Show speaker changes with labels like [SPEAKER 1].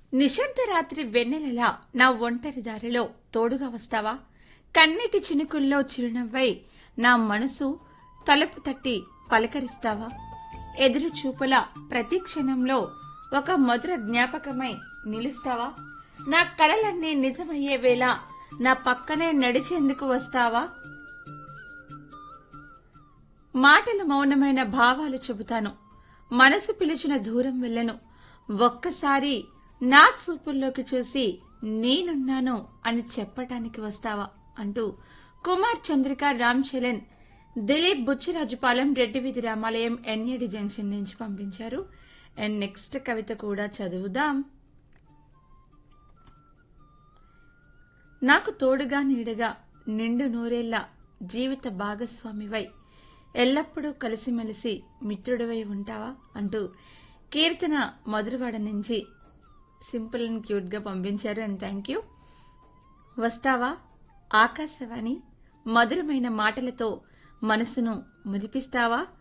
[SPEAKER 1] నిశ్శబ్ద రాత్రి వెన్నెలలా నా ఒంటరి దారిలో తోడుగా వస్తావా కన్నీటి చినుకుల్లో చిరునవ్వై నా మనసు తలుపు తట్టి పలకరిస్తావా ఎదురు చూపుల ప్రతి క్షణంలో ఒక మధుర జ్ఞాపకమై నిలుస్తావా నా కలలన్నీ నిజమయ్యే వేళ నా పక్కనే నడిచేందుకు వస్తావా మాటలు మౌనమైన భావాలు చెబుతాను మనసు పిలిచిన దూరం వెళ్ళను ఒక్కసారి నా చూపుల్లోకి చూసి నేనున్నాను అని చెప్పటానికి వస్తావా అంటూ కుమార్ చంద్రిక రామ్ చరణ్ దిలీప్ బుచ్చిరాజుపాలెం రెడ్డివీధి రామాలయం ఎన్ఏడి జంక్షన్ నుంచి పంపించారు అండ్ నెక్స్ట్ కవిత కూడా చదువుదాం నాకు తోడుగా నీడగా నిండు నూరేళ్ల జీవిత భాగస్వామివై ఎల్లప్పుడూ కలిసిమెలిసి మిత్రుడివై ఉంటావా అంటూ కీర్తన మధురవాడ నుంచి సింపుల్ అండ్ క్యూట్గా పంపించారు అండ్ థ్యాంక్ యూ వస్తావా ఆకాశవాణి మధురమైన మాటలతో మనసును ముదిపిస్తావా